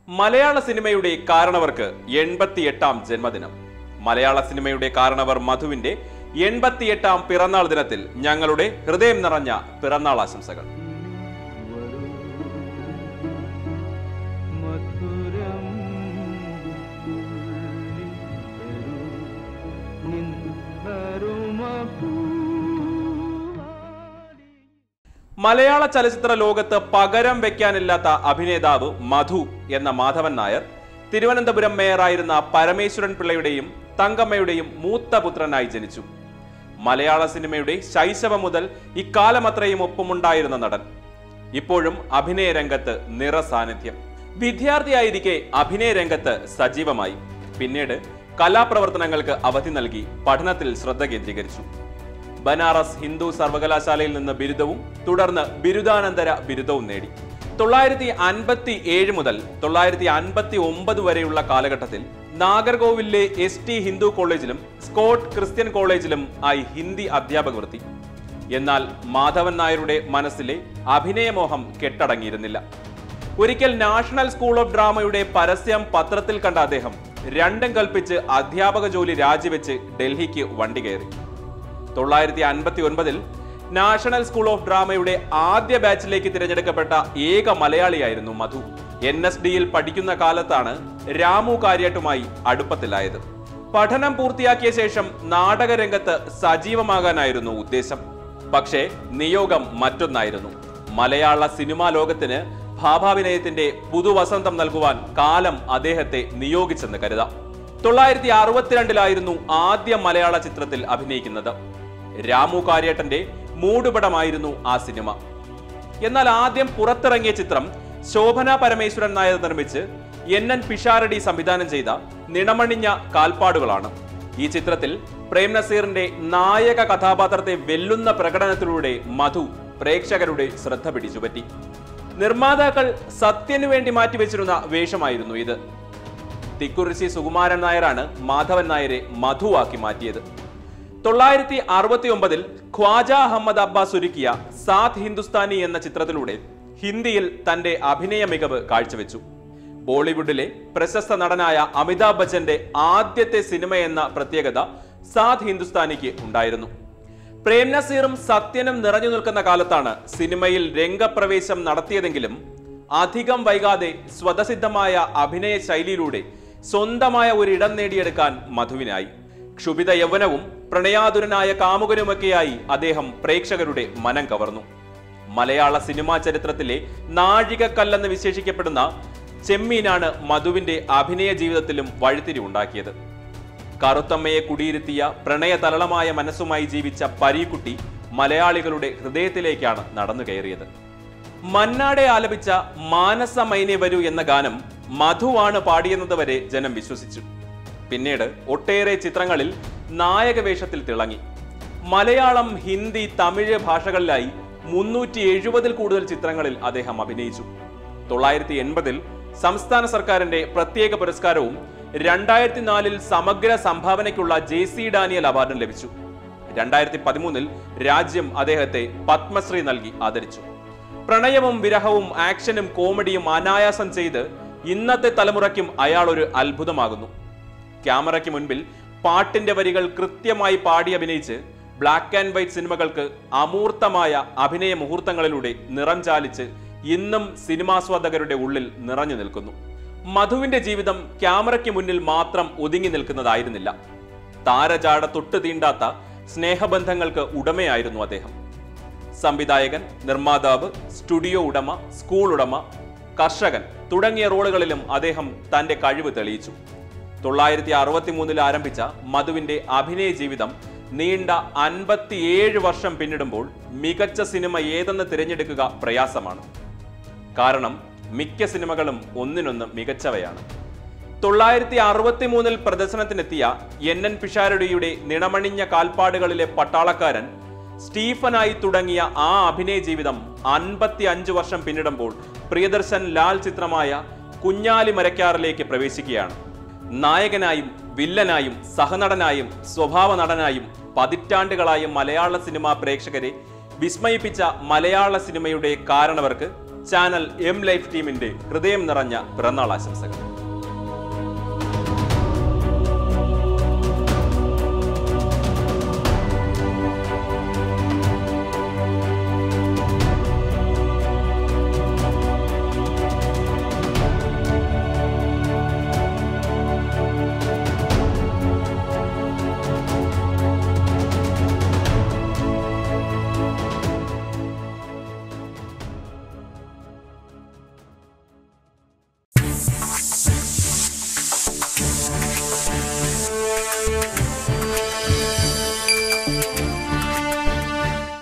മലയാള സിനിമയുടെ കാരണവർക്ക് എൺപത്തിയെട്ടാം ജന്മദിനം മലയാള സിനിമയുടെ കാരണവർ മധുവിന്റെ എൺപത്തിയെട്ടാം പിറന്നാൾ ദിനത്തിൽ ഞങ്ങളുടെ ഹൃദയം നിറഞ്ഞ പിറന്നാൾ ആശംസകൾ മധുരം തുള്ളി തരൂ നിന്നരുമ പൂവാടി മലയാള ചലച്ചിത്ര ലോകത്ത് പകരം വെക്കാനില്ലാത്ത അഭിനേതാവ് മധു എന്ന മാധവൻ നായർ തിരുവനന്തപുരം മേയറായിരുന്ന പരമേശ്വരൻ പിള്ളയുടെയും തങ്കമ്മയുടെയും മൂത്ത പുത്രനായി ജനിച്ചു മലയാള സിനിമയുടെ ശൈശവം മുതൽ ഇക്കാലമത്രയും ഒപ്പമുണ്ടായിരുന്ന നടൻ ഇപ്പോഴും അഭിനയ രംഗത്ത് നിറസാന്നിധ്യം വിദ്യാർത്ഥിയായിരിക്കെ അഭിനയ രംഗത്ത് സജീവമായി പിന്നീട് കലാപ്രവർത്തനങ്ങൾക്ക് അവധി നൽകി പഠനത്തിൽ ശ്രദ്ധ കേന്ദ്രീകരിച്ചു ബനാറസ് ഹിന്ദു സർവകലാശാലയിൽ നിന്ന് ബിരുദവും തുടർന്ന് ബിരുദാനന്തര ബിരുദവും നേടി തൊള്ളായിരത്തി അൻപത്തി ഏഴ് മുതൽ തൊള്ളായിരത്തി അൻപത്തി ഒമ്പത് വരെയുള്ള കാലഘട്ടത്തിൽ നാഗർകോവിലെ എസ് ടി ഹിന്ദു കോളേജിലും സ്കോട്ട് ക്രിസ്ത്യൻ കോളേജിലും ആയി ഹിന്ദി അധ്യാപക വൃത്തി എന്നാൽ മാധവൻ നായരുടെ മനസ്സിലെ അഭിനയമോഹം കെട്ടടങ്ങിയിരുന്നില്ല ഒരിക്കൽ നാഷണൽ സ്കൂൾ ഓഫ് ഡ്രാമയുടെ പരസ്യം പത്രത്തിൽ കണ്ട അദ്ദേഹം രണ്ടും കൽപ്പിച്ച് അധ്യാപക ജോലി രാജിവെച്ച് ഡൽഹിക്ക് വണ്ടി കയറി തൊള്ളായിരത്തി അൻപത്തി ഒൻപതിൽ നാഷണൽ സ്കൂൾ ഓഫ് ഡ്രാമയുടെ ആദ്യ ബാച്ചിലേക്ക് തിരഞ്ഞെടുക്കപ്പെട്ട ഏക മലയാളിയായിരുന്നു മധു എൻ എസ് ഡിയിൽ പഠിക്കുന്ന കാലത്താണ് രാമു കാര്യാട്ടുമായി അടുപ്പത്തിലായത് പഠനം പൂർത്തിയാക്കിയ ശേഷം നാടകരംഗത്ത് സജീവമാകാനായിരുന്നു ഉദ്ദേശം പക്ഷേ നിയോഗം മറ്റൊന്നായിരുന്നു മലയാള സിനിമാ ലോകത്തിന് ഭാഭാഭിനയത്തിന്റെ പുതുവസന്തം നൽകുവാൻ കാലം അദ്ദേഹത്തെ നിയോഗിച്ചെന്ന് കരുതാം തൊള്ളായിരത്തി അറുപത്തിരണ്ടിലായിരുന്നു ആദ്യ മലയാള ചിത്രത്തിൽ അഭിനയിക്കുന്നത് രാമു കാര്യേട്ടന്റെ മൂടുപടമായിരുന്നു ആ സിനിമ എന്നാൽ ആദ്യം പുറത്തിറങ്ങിയ ചിത്രം ശോഭന പരമേശ്വരൻ നായർ നിർമ്മിച്ച് എൻ എൻ പിഷാരടി സംവിധാനം ചെയ്ത നിണമണിഞ്ഞ കാൽപ്പാടുകളാണ് ഈ ചിത്രത്തിൽ പ്രേം നസീറിന്റെ നായക കഥാപാത്രത്തെ വെല്ലുന്ന പ്രകടനത്തിലൂടെ മധു പ്രേക്ഷകരുടെ ശ്രദ്ധ പിടിച്ചുപറ്റി നിർമ്മാതാക്കൾ സത്യനു വേണ്ടി മാറ്റിവെച്ചിരുന്ന വേഷമായിരുന്നു ഇത് തിക്കുറിശി സുകുമാരൻ നായരാണ് മാധവൻ നായരെ മധുവാക്കി മാറ്റിയത് തൊള്ളായിരത്തി അറുപത്തി ഒമ്പതിൽ ഖ്വാജ അഹമ്മദ് അബ്ബാസ് ഒരുക്കിയ സാത് ഹിന്ദുസ്ഥാനി എന്ന ചിത്രത്തിലൂടെ ഹിന്ദിയിൽ തന്റെ അഭിനയ മികവ് കാഴ്ചവെച്ചു ബോളിവുഡിലെ പ്രശസ്ത നടനായ അമിതാഭ് ബച്ചന്റെ ആദ്യത്തെ സിനിമ എന്ന പ്രത്യേകത സാത് ഹിന്ദുസ്ഥാനിക്ക് ഉണ്ടായിരുന്നു പ്രേം നസീറും സത്യനും നിറഞ്ഞു നിൽക്കുന്ന കാലത്താണ് സിനിമയിൽ രംഗപ്രവേശം നടത്തിയതെങ്കിലും അധികം വൈകാതെ സ്വതസിദ്ധമായ അഭിനയ ശൈലിയിലൂടെ സ്വന്തമായ ഒരു ഇടം നേടിയെടുക്കാൻ മധുവിനായി ക്ഷുഭിത യൗവനവും പ്രണയാതുരനായ കാമുകനുമൊക്കെയായി അദ്ദേഹം പ്രേക്ഷകരുടെ മനം കവർന്നു മലയാള സിനിമാ ചരിത്രത്തിലെ നാഴികക്കല്ലെന്ന് വിശേഷിക്കപ്പെടുന്ന ചെമ്മീനാണ് മധുവിന്റെ അഭിനയ ജീവിതത്തിലും വഴിത്തിരിവുണ്ടാക്കിയത് കറുത്തമ്മയെ കുടിയിരുത്തിയ പ്രണയതരളമായ മനസ്സുമായി ജീവിച്ച പരീക്കുട്ടി മലയാളികളുടെ ഹൃദയത്തിലേക്കാണ് നടന്നു കയറിയത് മന്നാടെ ആലപിച്ച മാനസ മൈനെ വരൂ എന്ന ഗാനം മധുവാണ് പാടിയെന്നത് വരെ ജനം വിശ്വസിച്ചു പിന്നീട് ഒട്ടേറെ ചിത്രങ്ങളിൽ നായക വേഷത്തിൽ തിളങ്ങി മലയാളം ഹിന്ദി തമിഴ് ഭാഷകളിലായി മുന്നൂറ്റി എഴുപതിൽ കൂടുതൽ ചിത്രങ്ങളിൽ അദ്ദേഹം അഭിനയിച്ചു തൊള്ളായിരത്തി എൺപതിൽ സംസ്ഥാന സർക്കാരിന്റെ പ്രത്യേക പുരസ്കാരവും രണ്ടായിരത്തി നാലിൽ സമഗ്ര സംഭാവനയ്ക്കുള്ള ജെ സി ഡാനിയൽ അവാർഡും ലഭിച്ചു രണ്ടായിരത്തി പതിമൂന്നിൽ രാജ്യം അദ്ദേഹത്തെ പത്മശ്രീ നൽകി ആദരിച്ചു പ്രണയവും വിരഹവും ആക്ഷനും കോമഡിയും അനായാസം ചെയ്ത് ഇന്നത്തെ തലമുറയ്ക്കും അയാൾ ഒരു അത്ഭുതമാകുന്നു ക്യാമറയ്ക്ക് മുൻപിൽ പാട്ടിന്റെ വരികൾ കൃത്യമായി പാടി അഭിനയിച്ച് ബ്ലാക്ക് ആൻഡ് വൈറ്റ് സിനിമകൾക്ക് അമൂർത്തമായ അഭിനയ മുഹൂർത്തങ്ങളിലൂടെ നിറം ചാലിച്ച് ഇന്നും സിനിമാസ്വാദകരുടെ ഉള്ളിൽ നിറഞ്ഞു നിൽക്കുന്നു മധുവിന്റെ ജീവിതം ക്യാമറയ്ക്ക് മുന്നിൽ മാത്രം ഒതുങ്ങി നിൽക്കുന്നതായിരുന്നില്ല താരജാട തൊട്ട് തീണ്ടാത്ത സ്നേഹബന്ധങ്ങൾക്ക് ഉടമയായിരുന്നു അദ്ദേഹം സംവിധായകൻ നിർമ്മാതാവ് സ്റ്റുഡിയോ ഉടമ സ്കൂൾ ഉടമ കർഷകൻ തുടങ്ങിയ റോളുകളിലും അദ്ദേഹം തന്റെ കഴിവ് തെളിയിച്ചു തൊള്ളായിരത്തി അറുപത്തി മൂന്നിൽ ആരംഭിച്ച മധുവിന്റെ അഭിനയ ജീവിതം നീണ്ട അൻപത്തിയേഴ് വർഷം പിന്നിടുമ്പോൾ മികച്ച സിനിമ ഏതെന്ന് തിരഞ്ഞെടുക്കുക പ്രയാസമാണ് കാരണം മിക്ക സിനിമകളും ഒന്നിനൊന്ന് മികച്ചവയാണ് തൊള്ളായിരത്തി അറുപത്തി മൂന്നിൽ പ്രദർശനത്തിനെത്തിയ എൻ എൻ പിഷാരടിയുടെ നിണമണിഞ്ഞ കാൽപ്പാടുകളിലെ പട്ടാളക്കാരൻ സ്റ്റീഫനായി തുടങ്ങിയ ആ അഭിനയ ജീവിതം അൻപത്തി അഞ്ച് വർഷം പിന്നിടുമ്പോൾ പ്രിയദർശൻ ലാൽ ചിത്രമായ കുഞ്ഞാലി മരക്കാറിലേക്ക് പ്രവേശിക്കുകയാണ് നായകനായും വില്ലനായും സഹനടനായും സ്വഭാവ നടനായും പതിറ്റാണ്ടുകളായും മലയാള സിനിമാ പ്രേക്ഷകരെ വിസ്മയിപ്പിച്ച മലയാള സിനിമയുടെ കാരണവർക്ക് ചാനൽ എം ലൈഫ് ടീമിന്റെ ഹൃദയം നിറഞ്ഞ പിറന്നാൾ ആശംസകൾ